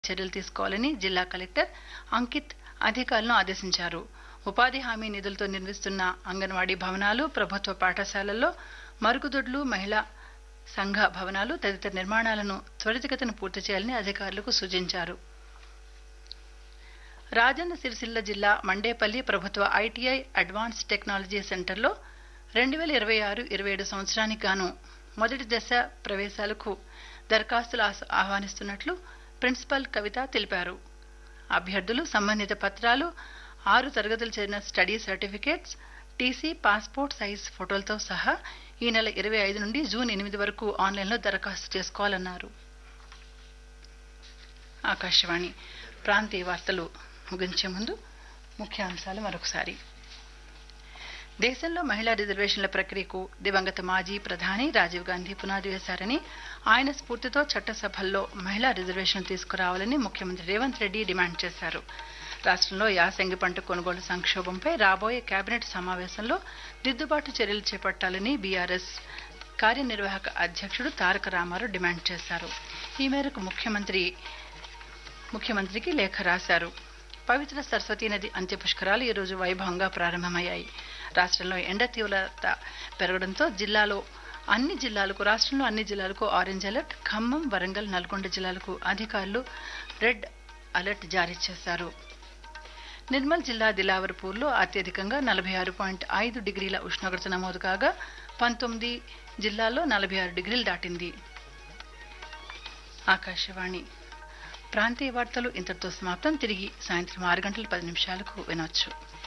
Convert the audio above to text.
చర్యలు తీసుకోవాలని జిల్లా కలెక్టర్ అంకిత్ అధికారులను ఆదేశించారు ఉపాధి హామీ నిధులతో నిర్మిస్తున్న అంగన్వాడీ భవనాలు ప్రభుత్వ పాఠశాలల్లో మరుగుదొడ్లు మహిళా సంఘ భవనాలు తదితర నిర్మాణాలను త్వరితగతిన పూర్తి చేయాలని అధికారులకు సూచించారు రాజన్న సిరిసిల్ల జిల్లా మండేపల్లి ప్రభుత్వ ఐటీఐ అడ్వాన్స్ టెక్నాలజీ సెంటర్లో రెండు వేల ఇరవై ఆరు ఇరవై ఏడు సంవత్సరానికి గాను మొదటి దశ ప్రవేశాలకు దరఖాస్తులు ఆస్- ఆహ్వానిస్తున్నట్లు ప్రిన్సిపల్ కవిత తెలిపారు అభ్యర్థులు సంబంధిత పత్రాలు ఆరు తరగతులు చేరిన study certificates TC passport size ఫోటోలతో సహా ఈ నెల ఇరవై ఐదు నుండి జూన్ ఎనిమిది వరకు ఆన్లైన్లో దరఖాస్తు చేసుకోవాలన్నారు ఆకాశవాణి ప్రాంతీయ వార్తలు ముగించే ముందు ముఖ్యాంశాలు మరొకసారి దేశంలో మహిళా రిజర్వేషన్ల ప్రక్రియకు దివంగత మాజీ ప్రధాని రాజీవ్ గాంధీ పునాది వేశారని ఆయన స్ఫూర్తితో చట్టసభల్లో మహిళా రిజర్వేషన్ తీసుకురావాలని ముఖ్యమంత్రి రేవంత్ రెడ్డి డిమాండ్ చేశారు రాష్ట్రంలో యాసంగి పంట కొనుగోలు సంక్షోభంపై రాబోయే కేబినెట్ సమావేశంలో దిద్దుబాటు చర్యలు చేపట్టాలని బీఆర్ఎస్ కార్యనిర్వాహక అధ్యక్షుడు తారక రామారావు డిమాండ్ చేశారు ఈ మేరకు ముఖ్యమంత్రి ముఖ్యమంత్రికి లేఖ రాశారు పవిత్ర సరస్వతీ నది అంత్యపుష్కరాలు ఈ రోజు వైభవంగా ప్రారంభమయ్యాయి రాష్ట్రంలో ఎండ తీవ్రత పెరగడంతో జిల్లాలో అన్ని జిల్లాలకు రాష్ట్రంలో అన్ని జిల్లాలకు ఆరెంజ్ అలర్ట్ ఖమ్మం వరంగల్ నల్గొండ జిల్లాలకు అధికారులు రెడ్ అలర్ట్ జారీ చేశారు నిర్మల్ జిల్లా దిలావర్పూర్లో అత్యధికంగా నలభై ఆరు పాయింట్ ఐదు డిగ్రీల ఉష్ణోగ్రత నమోదు కాగా పంతొమ్మిది జిల్లాల్లో నలభై ఆరు డిగ్రీలు దాటింది ఆకాశవాణి ప్రాంతీయ వార్తలు ఇంతటితో సమాప్తం తిరిగి సాయంత్రం ఆరు గంటల పది నిమిషాలకు వినొచ్చు